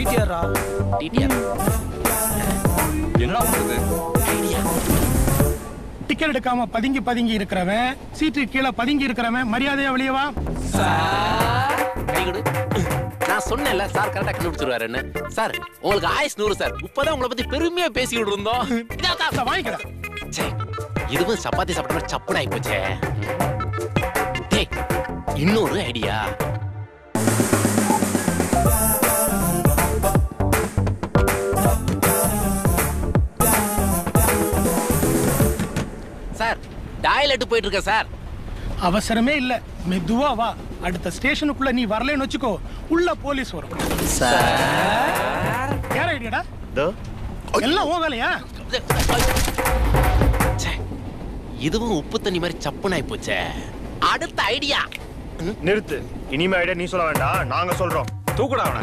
டிடிஆரா TTR என்னடா பண்றது ticket எடுக்காம பதுங்கி பதுங்கி இருக்கிறவன் சீட்டு கீழே பதுங்கி இருக்கிறவன் மரியாதையா வெளியே வா கை கொடு நான் சொன்னேன்ல சார் கரெக்டா கண்டுபிடிச்சிருவாருன்னு சார் உங்களுக்கு ஆயுஸ் நூறு சார் இப்பதான் உங்களை பத்தி பெருமையா பேசிக்கிட்டு இருந்தோம் இதா தான். இந்தா வாங்கிக்கடா ச்சே, இதுவும் சப்பாத்தி சாப்பிட்ட மாதிரி சப்புன்னு ஆகி போச்சே டேய், இன்னொரு ஐடியா சார் டாய்லெட் போயிட்டு இருக்கேன் சார் அவசரமே இல்ல மெதுவா வா அடுத்த ஸ்டேஷனுக்குள்ள நீ வரலன்னு வச்சுக்கோ உள்ள போலீஸ் வரும் யார ஐடியாடா எல்லாம் ஓ வேலையா ச்சே, இதுவும் உப்பு தண்ணி மாதிரி சப்புன்னு ஆகி போச்சே அடுத்த ஐடியா நிறுத்து இனிமே ஐடியா நீ சொல்ல வேண்டாம் நாங்க சொல்றோம் தூக்குடா அவனை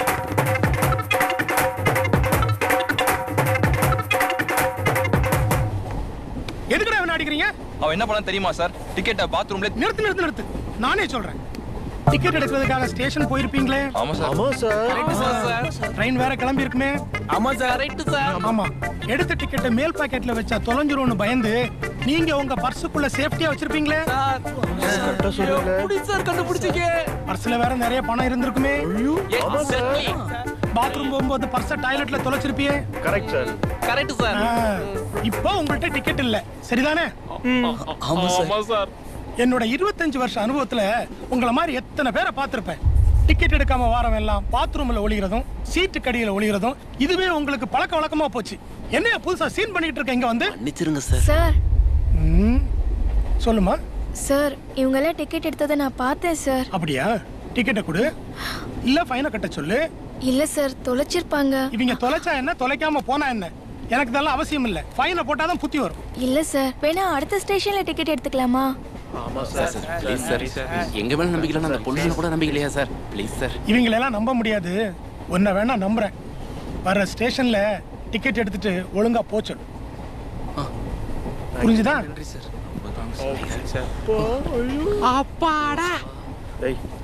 எதுக்குடா அவனை அடிக்கிறீங்க அவன் என்ன பண்ண தெரியுமா சார் டிக்கெட்டை பாத்ரூம்ல நிறுத்து நிறுத்து நிறுத்து நானே சொல்றேன் டிக்கெட் எடுக்கிறதுக்காக ஸ்டேஷன் போயிருப்பீங்களே ஆமா சார் ஆமா சார் ட்ரெயின் வேற கிளம்பி இருக்குமே ஆமா சார் ரைட்டு சார் ஆமா எடுத்த டிக்கெட்டை மேல் பாக்கெட்ல வச்சா தொலைஞ்சிரும்னு பயந்து நீங்க உங்க பர்சுக்குள்ள சேஃப்டியா வச்சிருப்பீங்களே கரெக்டா சொல்லுங்க எப்படி சார் கண்டுபிடிச்சீங்க பர்ஸ்ல வேற நிறைய பணம் இருந்திருக்குமே எக்ஸாக்ட்லி பாத்ரூம் போகும்போது பர்ஸ டாய்லெட்ல தொலைச்சிருப்பியே கரெக்ட் சார் கரெக்ட் சார் ஆ, இப்போ உங்கள்ட்ட டிக்கெட் இல்ல சரிதானே ஆமா சார் சார் என்னோட இருபத்தஞ்சு வருஷ அனுபவத்துல உங்கள மாதிரி எத்தனை பேரை பார்த்திருப்பேன் டிக்கெட் எடுக்காம வாரம் எல்லாம் பாத்ரூம்ல ஒளிகிறதும் சீட்டு கடியில ஒளிகிறதும் இதுவே உங்களுக்கு பழக்க வழக்கமா போச்சு என்னைய புதுசா சீன் பண்ணிட்டு இருக்க இங்க வந்து மன்னிச்சிருங்க சார் சார் ம், சொல்லுமா சார் இவங்கெல்லாம் டிக்கெட் எடுத்ததை நான் பார்த்தேன் சார் அப்படியா டிக்கெட்டை கொடு இல்ல ஃபைனை கட்ட சொல்லு இல்ல சார் தொலைச்சிருப்பாங்க இவங்க தொலைச்சா என்ன தொலைக்காம போனா என்ன எனக்கு இதெல்லாம் அவசியம் இல்ல ஃபைனை போட்டாதான் புத்தி வரும் இல்ல சார் வேணா அடுத்த ஸ்டேஷன்ல டிக்கெட் எடுத்துக்கலாமா சார் ப்ளீஸ் சார் எங்க மேல நம்பிக்கை இல்லைன்னா அந்த பொண்ணு கூட நம்பிக்கை இல்லையா சார் ப்ளீஸ் சார் இவங்களெல்லாம் நம்ப முடியாது உன்னை வேணா நம்புறேன் வர்ற ஸ்டேஷன்ல டிக்கெட் எடுத்துட்டு ஒழுங்கா போச்சு புரிஞ்சுதா நன்றி சார் அப்பாடா டேய்